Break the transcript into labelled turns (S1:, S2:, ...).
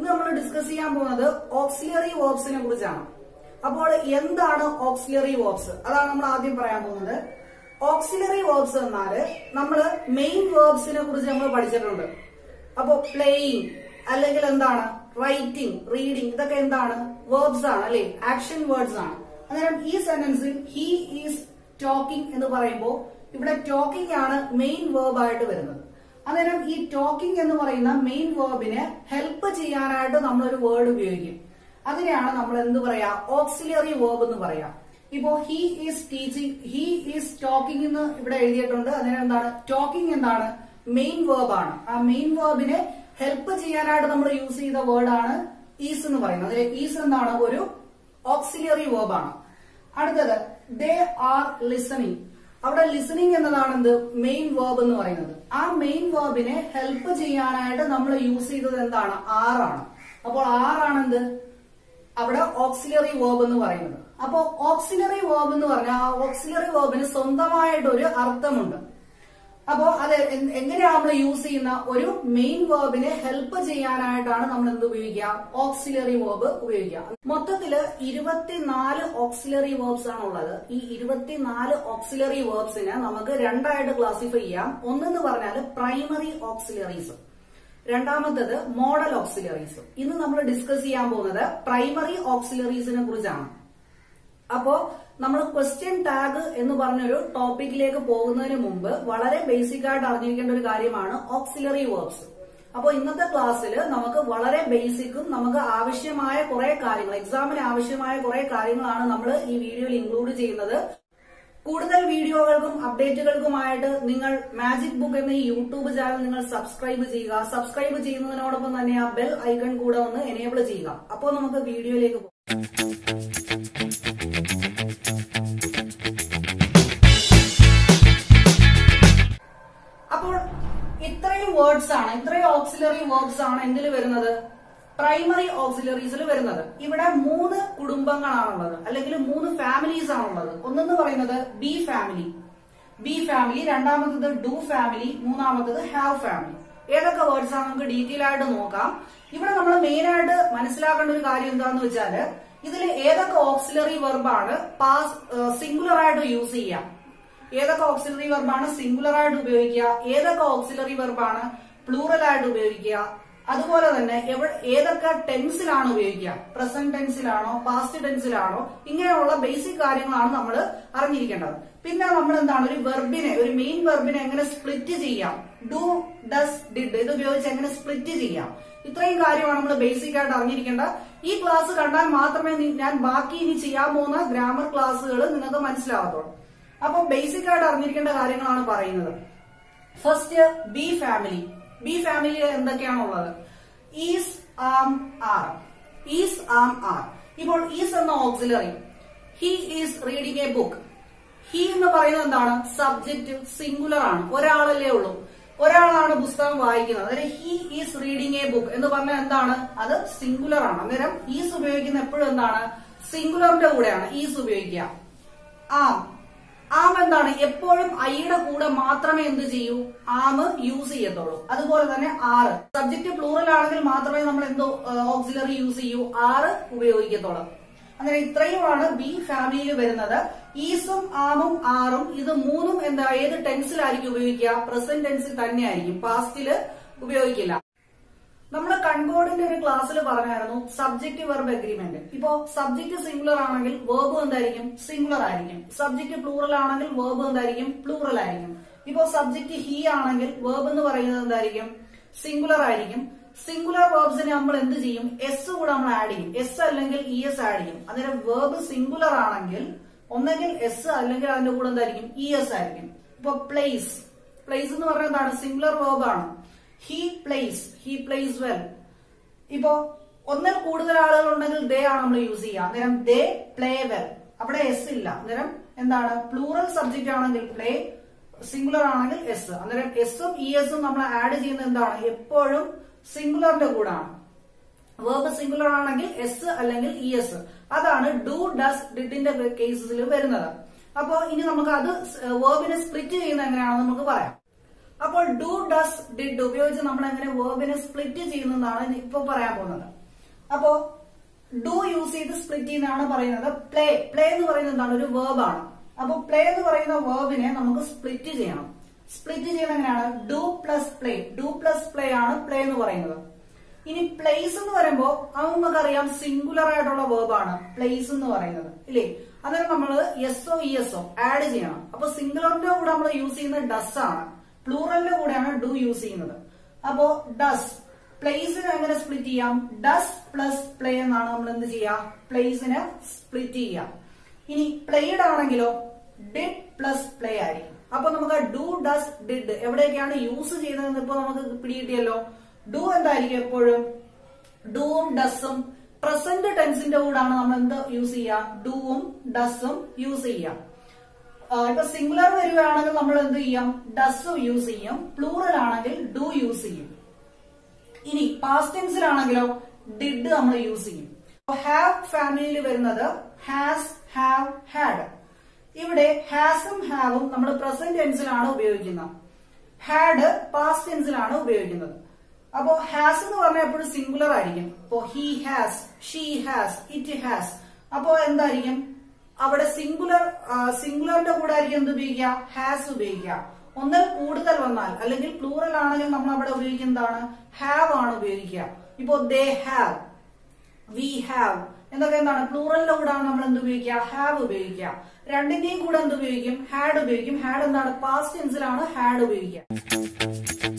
S1: നമ്മൾ ഡിസ്കസ് ചെയ്യാൻ പോകുന്നത് ഓക്സിലറി വേർബ്സിനെ കുറിച്ചാണ് അപ്പോൾ എന്താണ് ഓക്സിലറി വേർബ്സ് അതാണ് നമ്മൾ ആദ്യം പറയാൻ പോകുന്നത് ഓക്സിലറി വേർബ്സ് എന്നാല് നമ്മൾ മെയിൻ വേർബ്സിനെ കുറിച്ച് നമ്മൾ പഠിച്ചിട്ടുണ്ട് അപ്പോ പ്ലേയിങ് അല്ലെങ്കിൽ എന്താണ് റൈറ്റിംഗ് റീഡിംഗ് ഇതൊക്കെ എന്താണ് വേർബ്സ് ആണ് അല്ലെ ആക്ഷൻ വേർഡ്സ് ആണ് അന്നേരം ഈ സെന്റൻസിൽ ഹി ഈസ് ടോക്കിംഗ് എന്ന് പറയുമ്പോൾ ഇവിടെ ടോക്കിംഗ് ആണ് മെയിൻ വേർബ് ആയിട്ട് വരുന്നത് അന്നേരം ഈ ടോക്കിംഗ് എന്ന് പറയുന്ന മെയിൻ വേർബിനെ ഹെൽപ്പ് ചെയ്യാനായിട്ട് നമ്മളൊരു വേർഡ് ഉപയോഗിക്കും അതിനെയാണ് നമ്മൾ എന്ത് പറയാ ഓക്സിലറി വേർബ് എന്ന് പറയാം ഇപ്പോ he is teaching he is talking എന്ന് ഇവിടെ എഴുതിയിട്ടുണ്ട് അതിന് എന്താണ് ടോക്കിംഗ് എന്താണ് മെയിൻ വേർബ് ആണ് ആ മെയിൻ വേർബിനെ ഹെൽപ്പ് ചെയ്യാനായിട്ട് നമ്മൾ യൂസ് ചെയ്ത വേർഡ് ആണ് ഈസ് എന്ന് പറയുന്നത് അതിൽ ഈസ് എന്താണ് ഒരു ഓക്സിലറി വേർബ് ആണ് അടുത്തത് ദേ ആർ ലിസണിങ് അവിടെ ലിസണിങ് എന്നതാണ് എന്ത് മെയിൻ വേർബ് എന്ന് പറയുന്നത് ആ മെയിൻ വേർബിനെ ഹെൽപ്പ് ചെയ്യാനായിട്ട് നമ്മൾ യൂസ് ചെയ്തത് എന്താണ് ആർ ആണ് അപ്പോൾ ആർ ആണ് എന്ത് അവിടെ ഓക്സിലറി വേർബ് എന്ന് പറയുന്നത് അപ്പോ ഓക്സിലറി വേർബ് എന്ന് പറഞ്ഞാൽ ആ ഓക്സിലറി വേർബിന് സ്വന്തമായിട്ട് ഒരു അർത്ഥമുണ്ട് അപ്പോ അത് എ- എങ്ങനെയാണ് നമ്മൾ യൂസ് ചെയ്യുന്ന ഒരു മെയിൻ വേർബിനെ ഹെൽപ്പ് ചെയ്യാനായിട്ടാണ് നമ്മൾ എന്ത് ഉപയോഗിക്കുക ഓക്സിലറി വേർബ് ഉപയോഗിക്കുക മൊത്തത്തില് ഇരുപത്തിനാല് ഓക്സിലറി വേർബ്സ് ആണ് ഉള്ളത് ഈ ഇരുപത്തിനാല് ഓക്സിലറി വേർബ്സിനെ നമുക്ക് രണ്ടായിട്ട് ക്ലാസിഫൈ ചെയ്യാം ഒന്നെന്ന് പറഞ്ഞാൽ പ്രൈമറി ഓക്സിലറീസ് രണ്ടാമത്തത് മോഡൽ ഓക്സിലറീസ് ഇന്ന് നമ്മൾ ഡിസ്കസ് ചെയ്യാൻ പോകുന്നത് പ്രൈമറി ഓക്സിലറീസിനെ കുറിച്ചാണ് അപ്പോ നമ്മൾ ക്വസ്റ്റ്യൻ ടാഗ് എന്ന് പറഞ്ഞൊരു ടോപ്പിക്കിലേക്ക് പോകുന്നതിന് മുമ്പ് വളരെ ബേസിക് ആയിട്ട് അറിഞ്ഞിരിക്കേണ്ട ഒരു കാര്യമാണ് ഓക്സിലറി വേർബ്സ് അപ്പോൾ ഇന്നത്തെ ക്ലാസ്സിൽ നമുക്ക് വളരെ ബേസിക്കും നമുക്ക് ആവശ്യമായ കുറെ കാര്യങ്ങൾ എക്സാമിന് ആവശ്യമായ കുറെ കാര്യങ്ങളാണ് നമ്മൾ ഈ വീഡിയോയിൽ ഇൻക്ലൂഡ് ചെയ്യുന്നത് കൂടുതൽ വീഡിയോകൾക്കും അപ്ഡേറ്റുകൾക്കുമായിട്ട് നിങ്ങൾ മാജിക് ബുക്ക് എന്ന ഈ യൂട്യൂബ് ചാനൽ നിങ്ങൾ സബ്സ്ക്രൈബ് ചെയ്യുക സബ്സ്ക്രൈബ് ചെയ്യുന്നതിനോടൊപ്പം തന്നെ ആ ബെൽ ഐക്കൺ കൂടെ ഒന്ന് എനേബിൾ ചെയ്യുക അപ്പോൾ നമുക്ക് വീഡിയോയിലേക്ക് പോകാം അപ്പോൾ ഇത്രയും വേർഡ്സ് ആണ് ഇത്രയും ഓക്സിലറി വേർഡ്സ് ആണ് എന്തിൽ വരുന്നത് പ്രൈമറി ഓക്സിലറീസിൽ വരുന്നത് ഇവിടെ മൂന്ന് കുടുംബങ്ങളാണുള്ളത് അല്ലെങ്കിൽ മൂന്ന് ഫാമിലീസ് ആണുള്ളത് ഒന്നെന്ന് പറയുന്നത് ബി ഫാമിലി ബി ഫാമിലി രണ്ടാമത്തത് ഡു ഫാമിലി മൂന്നാമത്തത് ഹാവ് ഫാമിലി ഏതൊക്കെ വേർഡ്സ് ആണ് നമുക്ക് ഡീറ്റെയിൽ ആയിട്ട് നോക്കാം ഇവിടെ നമ്മൾ മെയിൻ ആയിട്ട് മനസ്സിലാക്കേണ്ട ഒരു കാര്യം എന്താന്ന് വെച്ചാല് ഇതിൽ ഏതൊക്കെ ഓക്സിലറി വെർബാണ് പാസ് സിംഗുലർ ആയിട്ട് യൂസ് ചെയ്യാം ഏതൊക്കെ ഓക്സിലറി വെർബാണ് സിംഗുലർ ആയിട്ട് ഉപയോഗിക്കുക ഏതൊക്കെ ഓക്സിലറി വെർബാണ് പ്ലൂറൽ ആയിട്ട് ഉപയോഗിക്കുക അതുപോലെ തന്നെ എവിടെ ഏതൊക്കെ ടെൻസിലാണ് ഉപയോഗിക്കുക പ്രസന്റ് ടെൻസിലാണോ പാസ്റ്റ് ടെൻസിലാണോ ഇങ്ങനെയുള്ള ബേസിക് കാര്യങ്ങളാണ് നമ്മൾ അറിഞ്ഞിരിക്കേണ്ടത് പിന്നെ നമ്മൾ എന്താണ് ഒരു വെർബിനെ ഒരു മെയിൻ വെർബിനെ എങ്ങനെ സ്പ്ലിറ്റ് ചെയ്യാം ഡു ഡസ് ഡിഡ് ഇത് ഉപയോഗിച്ച് എങ്ങനെ സ്പ്ലിറ്റ് ചെയ്യാം ഇത്രയും കാര്യമാണ് നമ്മൾ ബേസിക് ആയിട്ട് അറിഞ്ഞിരിക്കേണ്ടത് ഈ ക്ലാസ് കണ്ടാൽ മാത്രമേ നി- ഞാൻ ബാക്കി ഇനി ചെയ്യാൻ പോകുന്ന ഗ്രാമർ ക്ലാസ്സുകൾ നിങ്ങൾക്ക് മനസ്സിലാവത്തുള്ളൂ അപ്പൊ ബേസിക് ആയിട്ട് അറിഞ്ഞിരിക്കേണ്ട കാര്യങ്ങളാണ് പറയുന്നത് first be family be family എന്തൊക്കെയാണുള്ളത് is am are is am are ഇപ്പോൾ ഈസ് എന്ന auxiliary he is reading a book he എന്ന് പറയുന്നത് എന്താണ് സബ്ജക്റ്റ് സിംഗുലർ ആണ് ഒരാളല്ലേ ഉള്ളൂ ഒരാളാണ് പുസ്തകം വായിക്കുന്നത് അതായത് he is reading a book എന്ന് പറഞ്ഞാൽ എന്താണ് അത് സിംഗുലർ ആണ് അന്നേരം ഈസ് ഉപയോഗിക്കുന്ന എപ്പോഴും എന്താണ് സിംഗുലറിന്റെ കൂടെയാണ് ഈസ് ഉപയോഗിക്കുക ആം ആം എന്താണ് എപ്പോഴും ഐയുടെ കൂടെ മാത്രമേ എന്ത് ചെയ്യൂ ആം യൂസ് ചെയ്യത്തുള്ളൂ അതുപോലെ തന്നെ ആറ് സബ്ജക്ട് പ്ലൂറൽ ആണെങ്കിൽ മാത്രമേ നമ്മൾ എന്തോ ഓക്സിലറി യൂസ് ചെയ്യൂ ആറ് ഉപയോഗിക്കത്തുള്ളൂ അങ്ങനെ ഇത്രയുമാണ് ബി ഫാമിലിയിൽ വരുന്നത് ഈസും ആമും ആറും ഇത് മൂന്നും എന്താ ഏത് ടെൻസിലായിരിക്കും ഉപയോഗിക്കുക പ്രസന്റ് ടെൻസിൽ തന്നെയായിരിക്കും പാസ്റ്റില് ഉപയോഗിക്കില്ല നമ്മൾ കൺകോഡിന്റെ ഒരു ക്ലാസ്സിൽ പറഞ്ഞായിരുന്നു സബ്ജക്ട് വെർബ് അഗ്രിമെന്റ് ഇപ്പോ സബ്ജക്ട് സിംഗുലർ ആണെങ്കിൽ വേർബ് എന്തായിരിക്കും സിംഗുലർ ആയിരിക്കും സബ്ജക്ട് പ്ലൂറൽ ആണെങ്കിൽ വേർബ് എന്തായിരിക്കും പ്ലൂറൽ ആയിരിക്കും ഇപ്പോ സബ്ജക്ട് ഹി ആണെങ്കിൽ വേർബ് എന്ന് പറയുന്നത് എന്തായിരിക്കും സിംഗുലർ ആയിരിക്കും സിംഗുലർ വേർബ്സിനെ നമ്മൾ എന്ത് ചെയ്യും എസ് കൂടെ നമ്മൾ ആഡ് ചെയ്യും എസ് അല്ലെങ്കിൽ ഇ എസ് ആഡ് ചെയ്യും അന്നേരം വേർബ് സിംഗുലർ ആണെങ്കിൽ ഒന്നെങ്കിൽ എസ് അല്ലെങ്കിൽ അതിന്റെ കൂടെ എന്തായിരിക്കും ഇ എസ് ആയിരിക്കും ഇപ്പൊ പ്ലേസ് പ്ലേസ് എന്ന് പറഞ്ഞാൽ എന്താണ് സിംഗുലർ വേർബ് ആണ് he plays he plays well ഇപ്പോ ഒന്നിൽ കൂടുതൽ ആളുകൾ ഉണ്ടെങ്കിൽ ദേ ആണ് നമ്മൾ യൂസ് ചെയ്യുക അന്നേരം ദേ പ്ലേ വെൽ അവിടെ എസ് ഇല്ല അന്നേരം എന്താണ് പ്ലൂറൽ സബ്ജക്റ്റ് ആണെങ്കിൽ പ്ലേ സിംഗുലർ ആണെങ്കിൽ എസ് അന്നേരം എസും ഇ എസും നമ്മൾ ആഡ് ചെയ്യുന്നത് എന്താണ് എപ്പോഴും സിംഗുലറിന്റെ കൂടാണ് വേർബ് സിംഗുലർ ആണെങ്കിൽ എസ് അല്ലെങ്കിൽ ഇ എസ് അതാണ് ഡു ഡസ് ഡിഡിന്റെ കേസസിൽ വരുന്നത് അപ്പോ ഇനി നമുക്ക് അത് വേർബിനെ സ്പ്ലിറ്റ് ചെയ്യുന്ന എങ്ങനെയാണെന്ന് നമുക്ക് പറയാം അപ്പോൾ ഡു ഡസ് ഡിഡ് ഉപയോഗിച്ച് നമ്മൾ എങ്ങനെ വേർബിനെ സ്പ്ലിറ്റ് ചെയ്യുന്നതാണ് ഇപ്പൊ പറയാൻ പോകുന്നത് അപ്പോ ഡു യൂസ് ചെയ്ത് സ്പ്ലിറ്റ് ചെയ്യുന്നതാണ് പറയുന്നത് പ്ലേ പ്ലേ എന്ന് പറയുന്നത് എന്താണ് ഒരു വേർബ് ആണ് അപ്പൊ പ്ലേ എന്ന് പറയുന്ന വേർബിനെ നമുക്ക് സ്പ്ലിറ്റ് ചെയ്യണം സ്പ്ലിറ്റ് ചെയ്യുന്നത് എങ്ങനെയാണ് do plus play do plus play ആണ് പ്ലേ എന്ന് പറയുന്നത് ഇനി പ്ലേസ് എന്ന് പറയുമ്പോൾ അത് നമുക്കറിയാം സിംഗുലർ ആയിട്ടുള്ള വേർബ് ആണ് പ്ലേസ് എന്ന് പറയുന്നത് ഇല്ലേ അന്നേരം നമ്മൾ S O E S O add ചെയ്യണം അപ്പൊ സിംഗുലറിന്റെ കൂടെ നമ്മൾ യൂസ് ചെയ്യുന്നത് ഡസ് ആണ് പ്ലൂറലിന്റെ കൂടെയാണ് ഡു യൂസ് ചെയ്യുന്നത് അപ്പോ ഡസ് പ്ലേസിനെ എങ്ങനെ സ്പ്ലിറ്റ് ചെയ്യാം ഡസ് പ്ലസ് പ്ലേ എന്നാണ് നമ്മൾ എന്ത് ചെയ്യാം പ്ലേസിനെ സ്പ്ലിറ്റ് ചെയ്യാം ഇനി പ്ലേഡ് ആണെങ്കിലോ ഡിഡ് പ്ലസ് പ്ലേ ആയിരിക്കും അപ്പൊ നമുക്ക് ഡു ഡസ് ഡിഡ് എവിടെയൊക്കെയാണ് യൂസ് ചെയ്യുന്നതെന്ന് ഇപ്പൊ നമുക്ക് പിടികിട്ടിയല്ലോ ഡു എന്തായിരിക്കും എപ്പോഴും ഡൂവും ഡസും പ്രസന്റ് ടെൻസിന്റെ കൂടാണ് നമ്മൾ എന്ത് യൂസ് ചെയ്യുക ഡൂവും ഡസും യൂസ് ചെയ്യാം ഇപ്പൊ സിംഗുലർ വരികയാണെങ്കിൽ നമ്മൾ എന്ത് ചെയ്യാം ഡസ് യൂസ് ചെയ്യും പ്ലൂറൽ ആണെങ്കിൽ ഡു യൂസ് ചെയ്യും ഇനി പാസ്റ്റ് ടെൻസിലാണെങ്കിലോ ഡിഡ് നമ്മൾ യൂസ് ചെയ്യും ഹാവ് ഫാമിലിയിൽ വരുന്നത് ഹാസ് ഹാവ് ഹാഡ് ഇവിടെ ഹാസും ഹാവും നമ്മൾ പ്രസന്റ് ടെൻസിലാണ് ഉപയോഗിക്കുന്നത് ഹാഡ് പാസ്റ്റ് ടെൻസിലാണ് ഉപയോഗിക്കുന്നത് അപ്പോ ഹാസ് എന്ന് പറഞ്ഞാൽ എപ്പോഴും സിംഗുലർ ആയിരിക്കും അപ്പോ he has she has it has അപ്പോ എന്തായിരിക്കും അവിടെ സിംഗുലർ സിംഗുലറിന്റെ കൂടെ ആയിരിക്കും എന്ത് ഉപയോഗിക്കുക ഹാസ് ഉപയോഗിക്കുക ഒന്നിൽ കൂടുതൽ വന്നാൽ അല്ലെങ്കിൽ പ്ലൂറൽ ആണെങ്കിൽ നമ്മൾ അവിടെ ഉപയോഗിക്കുന്നതാണ് ഹാവ് ആണ് ഉപയോഗിക്കുക ഇപ്പോ ദേ ഹാവ് വി ഹാവ് എന്നൊക്കെ എന്താണ് പ്ലൂറലിന്റെ കൂടാണ് നമ്മൾ എന്ത് ഉപയോഗിക്കുക ഹാവ് ഉപയോഗിക്കുക രണ്ടിന്റെയും കൂടെ എന്ത് ഉപയോഗിക്കും ഹാഡ് ഉപയോഗിക്കും ഹാഡ് എന്താണ് പാസ്റ്റ് ടെൻസിലാണ് ഹാഡ് ഉപയോഗിക്കുക